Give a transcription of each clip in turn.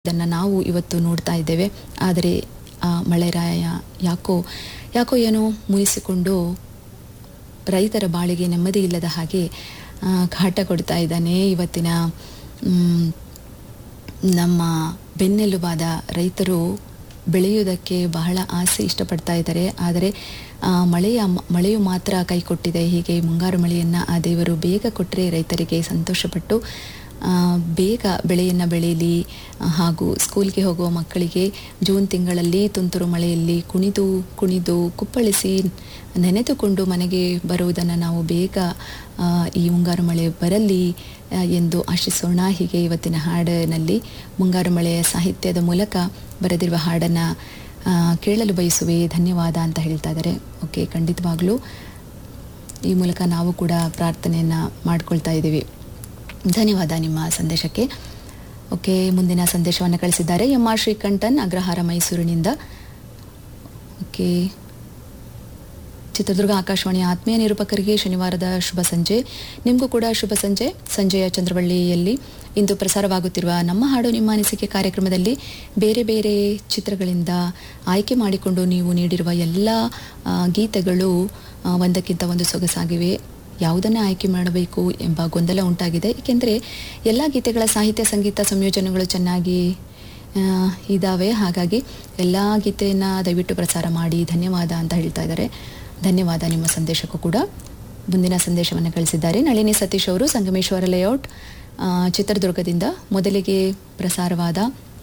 ಇದನ್ನು ನಾವು ಇವತ್ತು ನೋಡ್ತಾ ಇದ್ದೇವೆ ಆದರೆ ಆ ಮಳೆರಾಯ ಯಾಕೋ ಯಾಕೋ ಏನೋ ಮುನಿಸಿಕೊಂಡು ರೈತರ ಬಾಳಿಗೆ ನೆಮ್ಮದಿ ಇಲ್ಲದ ಹಾಗೆ ಆ, ಕಾಟ ಕೊಡ್ತಾ ಇದ್ದಾನೆ ಇವತ್ತಿನ ಮ್, ನಮ್ಮ ಬೆನ್ನೆಲುಬಾದ ರೈತರು ಬೆಳೆಯುವುದಕ್ಕೆ ಬಹಳ ಆಸೆ ಇಷ್ಟಪಡ್ತಾ ಇದ್ದಾರೆ ಆದರೆ ಆ, ಮಳೆಯ ಮಳೆಯು ಮಾತ್ರ ಕೈ ಕೊಟ್ಟಿದೆ ಹೀಗೆ ಮುಂಗಾರು ಮಳೆಯನ್ನು ಆ ದೇವರು ಬೇಗ ಕೊಟ್ಟರೆ ರೈತರಿಗೆ ಸಂತೋಷಪಟ್ಟು ಆ, ಬೇಗ ಬೆಳೆಯನ್ನು ಬೆಳೀಲಿ ಆ, ಹಾಗೂ ಸ್ಕೂಲ್ಗೆ ಹೋಗುವ ಮಕ್ಕಳಿಗೆ ಜೂನ್ ತಿಂಗಳಲ್ಲಿ ತುಂತುರು ಮಳೆಯಲ್ಲಿ ಕುಣಿದು ಕುಣಿದು ಕುಪ್ಪಳಿಸಿ ನೆನೆದುಕೊಂಡು ಮನೆಗೆ ಬರುವುದನ್ನು ನಾವು ಬೇಗ ಆ, ಈ ಮುಂಗಾರು ಮಳೆ ಬರಲಿ ಆ, ಎಂದು ಆಶಿಸೋಣ ಹೀಗೆ ಇವತ್ತಿನ ಹಾಡಿನಲ್ಲಿ ಮುಂಗಾರು ಮಳೆಯ ಸಾಹಿತ್ಯದ ಮೂಲಕ ಬರೆದಿರುವ ಹಾಡನ್ನು ಆ, ಕೇಳಲು ಬಯಸುವೆ ಧನ್ಯವಾದ ಅಂತ ಹೇಳ್ತಾ ಇದ್ದಾರೆ ಓಕೆ ಖಂಡಿತವಾಗ್ಲೂ ಈ ಮೂಲಕ ನಾವು ಕೂಡ ಪ್ರಾರ್ಥನೆಯನ್ನು ಮಾಡ್ಕೊಳ್ತಾ ಇದ್ದೀವಿ ಧನ್ಯವಾದ ನಿಮ್ಮ ಸಂದೇಶಕ್ಕೆ ಓಕೆ ಮುಂದಿನ ಸಂದೇಶವನ್ನು ಕಳಿಸಿದ್ದಾರೆ ಎಂ ಆರ್ ಶ್ರೀಕಂಠನ್ ಅಗ್ರಹಾರ ಮೈಸೂರಿನಿಂದ ಓಕೆ ಚಿತ್ರದುರ್ಗ ಆಕಾಶವಾಣಿಯ ಆತ್ಮೀಯ ನಿರೂಪಕರಿಗೆ ಶನಿವಾರದ ಶುಭ ಸಂಜೆ ನಿಮಗೂ ಕೂಡ ಶುಭ ಸಂಜೆ ಸಂಜೆಯ ಚಂದ್ರವಳ್ಳಿಯಲ್ಲಿ ಇಂದು ಪ್ರಸಾರವಾಗುತ್ತಿರುವ ನಮ್ಮ ಹಾಡು ನಿಮ್ಮ ಅನಿಸಿಕೆ ಕಾರ್ಯಕ್ರಮದಲ್ಲಿ ಬೇರೆ ಬೇರೆ ಚಿತ್ರಗಳಿಂದ ಆಯ್ಕೆ ಮಾಡಿಕೊಂಡು ನೀವು ನೀಡಿರುವ ಎಲ್ಲ ಆ, ಗೀತೆಗಳು ಆ, ಒಂದಕ್ಕಿಂತ ಒಂದು ಸೊಗಸಾಗಿವೆ ಯಾವುದನ್ನು ಆಯ್ಕೆ ಮಾಡಬೇಕು ಎಂಬ ಗೊಂದಲ ಉಂಟಾಗಿದೆ ಏಕೆಂದರೆ ಎಲ್ಲ ಗೀತೆಗಳ ಸಾಹಿತ್ಯ ಸಂಗೀತ ಸಂಯೋಜನೆಗಳು ಚೆನ್ನಾಗಿ ಆ, ಇದ್ದಾವೆ ಹಾಗಾಗಿ ಎಲ್ಲ ಗೀತೆಯನ್ನು ದಯವಿಟ್ಟು ಪ್ರಸಾರ ಮಾಡಿ ಧನ್ಯವಾದ ಅಂತ ಹೇಳ್ತಾ ಇದ್ದಾರೆ ಧನ್ಯವಾದ ನಿಮ್ಮ ಸಂದೇಶಕ್ಕೂ ಕೂಡ ಮುಂದಿನ ಸಂದೇಶವನ್ನು ಕಳಿಸಿದ್ದಾರೆ ನಳಿನಿ ಸತೀಶ್ ಅವರು ಸಂಗಮೇಶ್ವರ ಲೇಔಟ್ ಆ, ಚಿತ್ರದುರ್ಗದಿಂದ ಮೊದಲಿಗೆ ಪ್ರಸಾರವಾದ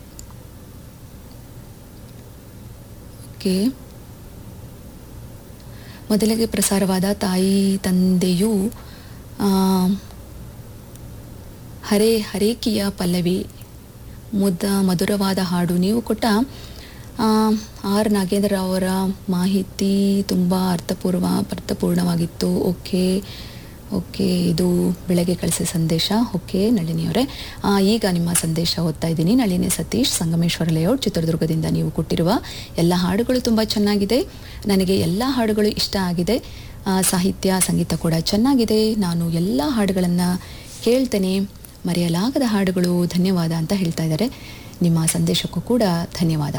ಓಕೆ ಮೊದಲಿಗೆ ಪ್ರಸಾರವಾದ ತಾಯಿ ತಂದೆಯು ಆ, ಹರೇ ಹರೇಕಿಯ ಪಲ್ಲವಿ ಮುದ್ದ ಮಧುರವಾದ ಹಾಡು ನೀವು ಕೊಟ್ಟ ಆ, ಆರ್ ನಾಗೇಂದ್ರ ರಾವ್ ಅವರ ಮಾಹಿತಿ ತುಂಬ ಅರ್ಥಪೂರ್ವ ಅರ್ಥಪೂರ್ಣವಾಗಿತ್ತು ಓಕೆ ಓಕೆ ಇದು ಬೆಳಗ್ಗೆ ಕಳಿಸಿದ ಸಂದೇಶ ಓಕೆ ನಳಿನಿಯವರೇ ಆ, ಈಗ ನಿಮ್ಮ ಸಂದೇಶ ಓದ್ತಾ ಇದ್ದೀನಿ ನಳಿನಿ ಸತೀಶ್ ಸಂಗಮೇಶ್ವರ ಲೇಔಟ್ ಚಿತ್ರದುರ್ಗದಿಂದ ನೀವು ಕೊಟ್ಟಿರುವ ಎಲ್ಲ ಹಾಡುಗಳು ತುಂಬ ಚೆನ್ನಾಗಿದೆ ನನಗೆ ಎಲ್ಲ ಹಾಡುಗಳು ಇಷ್ಟ ಆಗಿದೆ ಆ, ಸಾಹಿತ್ಯ ಸಂಗೀತ ಕೂಡ ಚೆನ್ನಾಗಿದೆ ನಾನು ಎಲ್ಲ ಹಾಡುಗಳನ್ನು ಕೇಳ್ತೇನೆ ಮರೆಯಲಾಗದ ಹಾಡುಗಳು ಧನ್ಯವಾದ ಅಂತ ಹೇಳ್ತಾ ಇದ್ದಾರೆ ನಿಮ್ಮ ಸಂದೇಶಕ್ಕೂ ಕೂಡ ಧನ್ಯವಾದ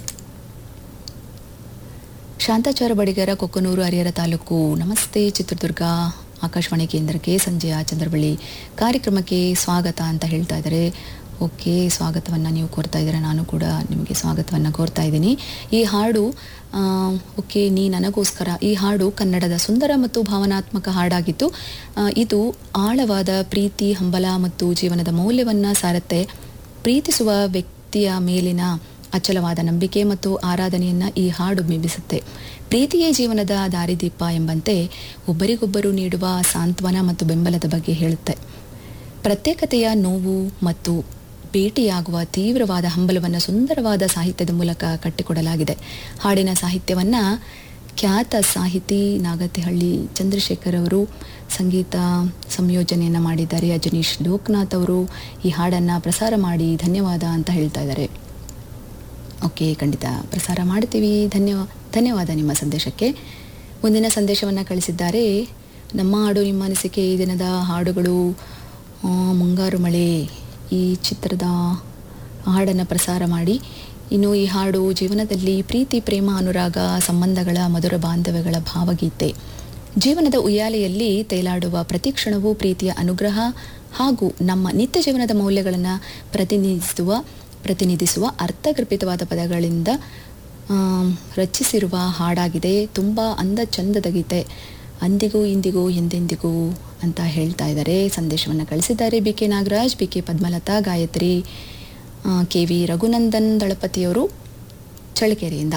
ಶಾಂತಾಚಾರ ಬಡಿಗರ ಕೊಕ್ಕನೂರು ಹರಿಹರ ತಾಲೂಕು ನಮಸ್ತೆ ಚಿತ್ರದುರ್ಗ ಆಕಾಶವಾಣಿ ಕೇಂದ್ರಕ್ಕೆ ಸಂಜೆಯ ಚಂದ್ರಬಳ್ಳಿ ಕಾರ್ಯಕ್ರಮಕ್ಕೆ ಸ್ವಾಗತ ಅಂತ ಹೇಳ್ತಾ ಇದ್ದಾರೆ ಓಕೆ ಸ್ವಾಗತವನ್ನು ನೀವು ಕೋರ್ತಾ ಇದ್ದಾರೆ ನಾನು ಕೂಡ ನಿಮಗೆ ಸ್ವಾಗತವನ್ನು ಕೋರ್ತಾ ಇದ್ದೀನಿ ಈ ಹಾಡು ಆ, ಓಕೆ ನೀ ನನಗೋಸ್ಕರ ಈ ಹಾಡು ಕನ್ನಡದ ಸುಂದರ ಮತ್ತು ಭಾವನಾತ್ಮಕ ಹಾಡಾಗಿತ್ತು ಆ, ಇದು ಆಳವಾದ ಪ್ರೀತಿ ಹಂಬಲ ಮತ್ತು ಜೀವನದ ಮೌಲ್ಯವನ್ನು ಸಾರತ್ತೆ ಪ್ರೀತಿಸುವ ವ್ಯಕ್ತಿಯ ಮೇಲಿನ ಅಚಲವಾದ ನಂಬಿಕೆ ಮತ್ತು ಆರಾಧನೆಯನ್ನ ಈ ಹಾಡು ಬಿಂಬಿಸುತ್ತೆ ಪ್ರೀತಿಯೇ ಜೀವನದ ದಾರಿದೀಪ ಎಂಬಂತೆ ಒಬ್ಬರಿಗೊಬ್ಬರು ನೀಡುವ ಸಾಂತ್ವನ ಮತ್ತು ಬೆಂಬಲದ ಬಗ್ಗೆ ಹೇಳುತ್ತೆ ಪ್ರತ್ಯೇಕತೆಯ ನೋವು ಮತ್ತು ಭೇಟಿಯಾಗುವ ತೀವ್ರವಾದ ಹಂಬಲವನ್ನು ಸುಂದರವಾದ ಸಾಹಿತ್ಯದ ಮೂಲಕ ಕಟ್ಟಿಕೊಡಲಾಗಿದೆ ಹಾಡಿನ ಸಾಹಿತ್ಯವನ್ನು ಖ್ಯಾತ ಸಾಹಿತಿ ನಾಗತಿಹಳ್ಳಿ ಚಂದ್ರಶೇಖರ್ ಅವರು ಸಂಗೀತ ಸಂಯೋಜನೆಯನ್ನು ಮಾಡಿದ್ದಾರೆ ಅಜನೀಶ್ ಲೋಕನಾಥ್ ಅವರು ಈ ಹಾಡನ್ನು ಪ್ರಸಾರ ಮಾಡಿ ಧನ್ಯವಾದ ಅಂತ ಹೇಳ್ತಾ ಇದ್ದಾರೆ ಓಕೆ ಖಂಡಿತ ಪ್ರಸಾರ ಮಾಡ್ತೀವಿ ಧನ್ಯವಾ ಧನ್ಯವಾದ ನಿಮ್ಮ ಸಂದೇಶಕ್ಕೆ ಮುಂದಿನ ಸಂದೇಶವನ್ನು ಕಳಿಸಿದ್ದಾರೆ ನಮ್ಮ ಹಾಡು ನಿಮ್ಮ ಅನಿಸಿಕೆ ಈ ದಿನದ ಹಾಡುಗಳು ಆ, ಮುಂಗಾರು ಮಳೆ ಈ ಚಿತ್ರದ ಹಾಡನ್ನು ಪ್ರಸಾರ ಮಾಡಿ ಇನ್ನು ಈ ಹಾಡು ಜೀವನದಲ್ಲಿ ಪ್ರೀತಿ ಪ್ರೇಮ ಅನುರಾಗ ಸಂಬಂಧಗಳ ಮಧುರ ಬಾಂಧವ್ಯಗಳ ಭಾವಗೀತೆ ಜೀವನದ ಉಯ್ಯಾಲೆಯಲ್ಲಿ ತೇಲಾಡುವ ಪ್ರತಿ ಕ್ಷಣವೂ ಪ್ರೀತಿಯ ಅನುಗ್ರಹ ಹಾಗೂ ನಮ್ಮ ನಿತ್ಯ ಜೀವನದ ಮೌಲ್ಯಗಳನ್ನು ಪ್ರತಿನಿಧಿಸುವ ಪ್ರತಿನಿಧಿಸುವ ಅರ್ಥಗರ್ಭಿತವಾದ ಪದಗಳಿಂದ ಆಮ್, ರಚಿಸಿರುವ ಹಾಡಾಗಿದೆ ತುಂಬ ಅಂದ ಚಂದದ ಗೀತೆ ಅಂದಿಗೂ ಇಂದಿಗೂ ಎಂದೆಂದಿಗೂ ಅಂತ ಹೇಳ್ತಾ ಇದ್ದಾರೆ ಸಂದೇಶವನ್ನು ಕಳಿಸಿದ್ದಾರೆ B K Nagaraj B K Padmalatha Gayathri K V Raghunandan ದಳಪತಿಯವರು ಚಳ್ಳಕೆರೆಯಿಂದ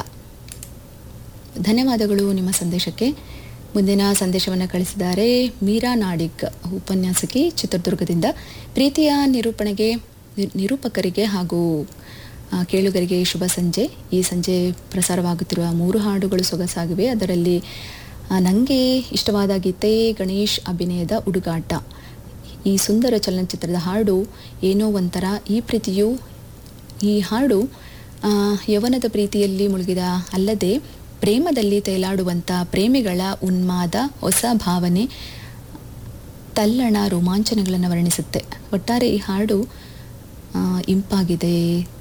ಧನ್ಯವಾದಗಳು ನಿಮ್ಮ ಸಂದೇಶಕ್ಕೆ ಮುಂದಿನ ಸಂದೇಶವನ್ನು ಕಳಿಸಿದ್ದಾರೆ ಮೀರಾ ನಾಡಿಗ್ ಉಪನ್ಯಾಸಕಿ ಚಿತ್ರದುರ್ಗದಿಂದ ಪ್ರೀತಿಯ ನಿರೂಪಣೆಗೆ ನಿ- ನಿರೂಪಕರಿಗೆ ಹಾಗೂ ಆ, ಕೇಳುಗರಿಗೆ ಶುಭ ಸಂಜೆ ಈ ಸಂಜೆ ಪ್ರಸಾರವಾಗುತ್ತಿರುವ ಮೂರು ಹಾಡುಗಳು ಸೊಗಸಾಗಿವೆ ಅದರಲ್ಲಿ ನನಗೆ ಇಷ್ಟವಾದ ಗೀತೆ ಗಣೇಶ್ ಅಭಿನಯದ ಹುಡುಗಾಟ ಈ ಸುಂದರ ಚಲನಚಿತ್ರದ ಹಾಡು ಏನೋ ಒಂಥರ ಈ ಪ್ರೀತಿಯು ಈ ಹಾಡು ಆ, ಯೌವನದ ಪ್ರೀತಿಯಲ್ಲಿ ಮುಳುಗಿದ ಅಲ್ಲದೆ ಪ್ರೇಮದಲ್ಲಿ ತೇಲಾಡುವಂಥ ಪ್ರೇಮಿಗಳ ಉನ್ಮಾದ ಹೊಸ ಭಾವನೆ ತಲ್ಲಣ ರೋಮಾಂಚನಗಳನ್ನು ವರ್ಣಿಸುತ್ತೆ ಒಟ್ಟಾರೆ ಈ ಹಾಡು ಆ, ಇಂಪಾಗಿದೆ